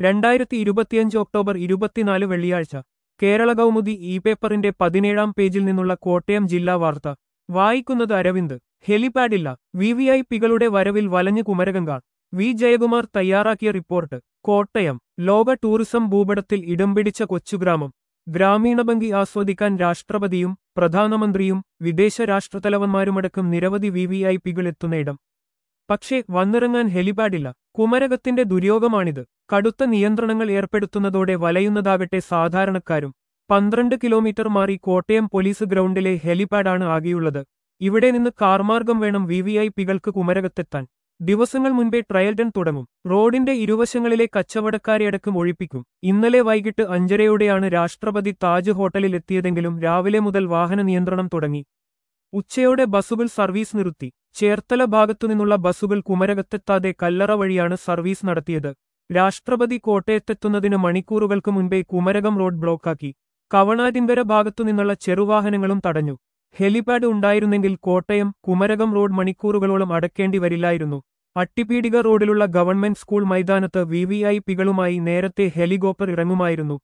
രണ്ടായിരത്തി ഇരുപത്തിയഞ്ച് ഒക്ടോബർ ഇരുപത്തിനാല് വെള്ളിയാഴ്ച കേരള കൗമുദി ഇ പേപ്പറിന്റെ പതിനേഴാം പേജിൽ നിന്നുള്ള കോട്ടയം ജില്ലാ വാർത്ത വായിക്കുന്നത് അരവിന്ദ് ഹെലിപാഡില്ല വി വി ഐ പികളുടെ വരവിൽ വലഞ്ഞു കുമരകങ്കാൾ വി ജയകുമാർ തയ്യാറാക്കിയ റിപ്പോർട്ട് കോട്ടയം ലോക ടൂറിസം ഭൂപടത്തിൽ ഇടം പിടിച്ച കൊച്ചുഗ്രാമം ഗ്രാമീണ ഭംഗി ആസ്വദിക്കാൻ രാഷ്ട്രപതിയും പ്രധാനമന്ത്രിയും വിദേശ രാഷ്ട്രതലവന്മാരുമടക്കം നിരവധി വി വി ഐ പികൾ എത്തുന്ന ഇടം പക്ഷേ വന്നിറങ്ങാൻ ഹെലിപാഡില്ല കുമരകത്തിന്റെ ദുര്യോഗമാണിത് കടുത്ത നിയന്ത്രണങ്ങൾ ഏർപ്പെടുത്തുന്നതോടെ വലയുന്നതാകട്ടെ സാധാരണക്കാരും പന്ത്രണ്ട് കിലോമീറ്റർ മാറി കോട്ടയം പോലീസ് ഗ്രൗണ്ടിലെ ഹെലിപാഡാണ് ആകെയുള്ളത് ഇവിടെ നിന്ന് കാർമാർഗം വേണം വി വി ഐ പികൾക്ക് കുമരകത്തെത്താൻ ദിവസങ്ങൾ മുൻപേ ട്രയൽ റൺ തുടങ്ങും റോഡിന്റെ ഇരുവശങ്ങളിലെ കച്ചവടക്കാരെ അടക്കം ഒഴിപ്പിക്കും ഇന്നലെ വൈകിട്ട് അഞ്ചരയോടെയാണ് രാഷ്ട്രപതി താജ് ഹോട്ടലിൽ എത്തിയതെങ്കിലും രാവിലെ മുതൽ വാഹന നിയന്ത്രണം തുടങ്ങി ഉച്ചയോടെ ബസ്സുകൾ സർവീസ് നിർത്തി ചേർത്തല ഭാഗത്തുനിന്നുള്ള ബസ്സുകൾ കുമരകത്തെത്താതെ കല്ലറ വഴിയാണ് സർവീസ് നടത്തിയത് രാഷ്ട്രപതി കോട്ടയത്തെത്തുന്നതിന് മണിക്കൂറുകൾക്ക് മുൻപേ കുമരകം റോഡ് ബ്ലോക്കാക്കി കവണാതിങ്കര ഭാഗത്തുനിന്നുള്ള ചെറുവാഹനങ്ങളും തടഞ്ഞു ഹെലിപാഡ് ഉണ്ടായിരുന്നെങ്കിൽ കോട്ടയം കുമരകം റോഡ് മണിക്കൂറുകളോളം അടക്കേണ്ടി വരില്ലായിരുന്നു അട്ടിപ്പീടിക റോഡിലുള്ള ഗവൺമെന്റ് സ്കൂൾ മൈതാനത്ത് വി വി ഐ പികളുമായി നേരത്തെ ഹെലികോപ്റ്റർ ഇറങ്ങുമായിരുന്നു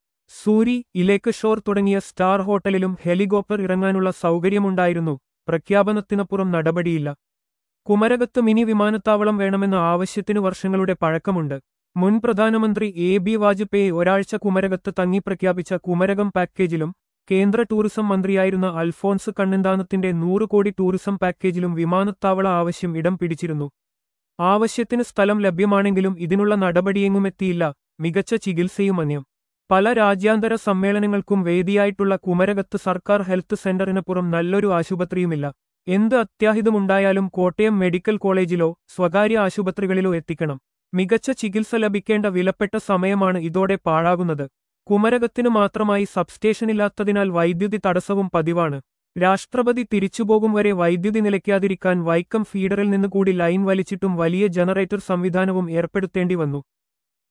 സൂരി ഇലേക്ക് ഷോർ തുടങ്ങിയ സ്റ്റാർ ഹോട്ടലിലും ഹെലികോപ്റ്റർ ഇറങ്ങാനുള്ള സൗകര്യമുണ്ടായിരുന്നു പ്രഖ്യാപനത്തിനപ്പുറം നടപടിയില്ല കുമരകത്ത് മിനി വിമാനത്താവളം വേണമെന്ന ആവശ്യത്തിനു വർഷങ്ങളുടെ പഴക്കമുണ്ട് മുൻ പ്രധാനമന്ത്രി എ ബി വാജ്പേയി ഒരാഴ്ച കുമരകത്ത് തങ്ങി പ്രഖ്യാപിച്ച കുമരകം പാക്കേജിലും കേന്ദ്ര ടൂറിസം മന്ത്രിയായിരുന്ന അൽഫോൺസ് കണ്ണന്താനത്തിന്റെ നൂറ് കോടി ടൂറിസം പാക്കേജിലും വിമാനത്താവള ആവശ്യം ഇടം പിടിച്ചിരുന്നു ആവശ്യത്തിന് സ്ഥലം ലഭ്യമാണെങ്കിലും ഇതിനുള്ള നടപടിയെങ്ങുമെത്തിയില്ല മികച്ച ചികിത്സയും അന്യം പല രാജ്യാന്തര സമ്മേളനങ്ങൾക്കും വേദിയായിട്ടുള്ള കുമരകത്ത് സർക്കാർ ഹെൽത്ത് സെന്ററിനപ്പുറം നല്ലൊരു ആശുപത്രിയുമില്ല എന്ത് അത്യാഹിതമുണ്ടായാലും കോട്ടയം മെഡിക്കൽ കോളേജിലോ സ്വകാര്യ ആശുപത്രികളിലോ എത്തിക്കണം മികച്ച ചികിത്സ ലഭിക്കേണ്ട വിലപ്പെട്ട സമയമാണ് ഇതോടെ പാഴാകുന്നത് കുമരകത്തിനു മാത്രമായി സബ്സ്റ്റേഷനില്ലാത്തതിനാൽ വൈദ്യുതി തടസ്സവും പതിവാണ് രാഷ്ട്രപതി തിരിച്ചുപോകും വരെ വൈദ്യുതി നിലയ്ക്കാതിരിക്കാൻ വൈക്കം ഫീഡറിൽ നിന്ന് കൂടി ലൈൻ വലിച്ചിട്ടും വലിയ ജനറേറ്റർ സംവിധാനവും ഏർപ്പെടുത്തേണ്ടി വന്നു